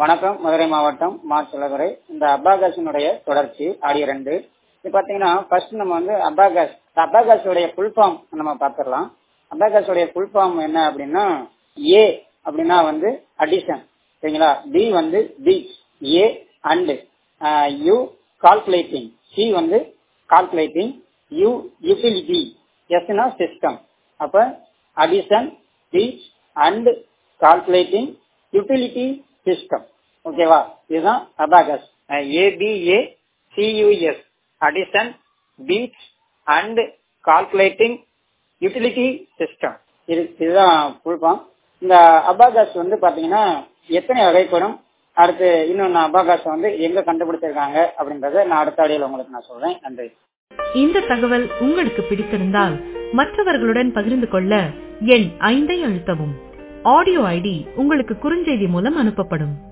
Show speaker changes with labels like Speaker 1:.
Speaker 1: வணக்கம் மதுரை மாவட்டம் மா சிலவரை இந்த அபாகாஸினுடைய தொடர்ச்சி ஆடியோ ரெண்டு இது பாத்தீங்கன்னா ஃபர்ஸ்ட் நம்ம வந்து அபாகாஸ் அபாகாஸ் உடைய ஃபுல் ஃபார்ம் நம்ம பார்த்துடலாம் அபாகாஸ் உடைய ஃபுல் ஃபார்ம் என்ன அப்படின்னா ஏ அப்படின்னா வந்து அடிஷன் சரிங்களா பி வந்து beads A and U calculating C வந்து கால்குலேட்டிங் யூ யூட்டிலிட்டி எஸ்னா சிஸ்டம் அப்ப addition beads and calculating utility system ஓகேவா இதுதான் abacus ABA CUS addition beads and calculating utility system இது இதுதான் ஃபுல் ஃபார்ம் இந்த அபாகஸ் வந்து பாத்தீங்கன்னா எத்தனை வகைப்படும் அடுத்து இன்னொன்னு அபாகாஸ் வந்து எங்க கண்டுபிடிச்சிருக்காங்க அப்படின்றத நான் அடுத்த அடியில் உங்களுக்கு நான் சொல்றேன் நன்றி
Speaker 2: இந்த தகவல் உங்களுக்கு பிடித்திருந்தால் மற்றவர்களுடன் பகிர்ந்து கொள்ள எண் ஐந்தை அழுத்தவும் ஆடியோ ஐடி உங்களுக்கு குறுஞ்செய்தி மூலம் அனுப்பப்படும்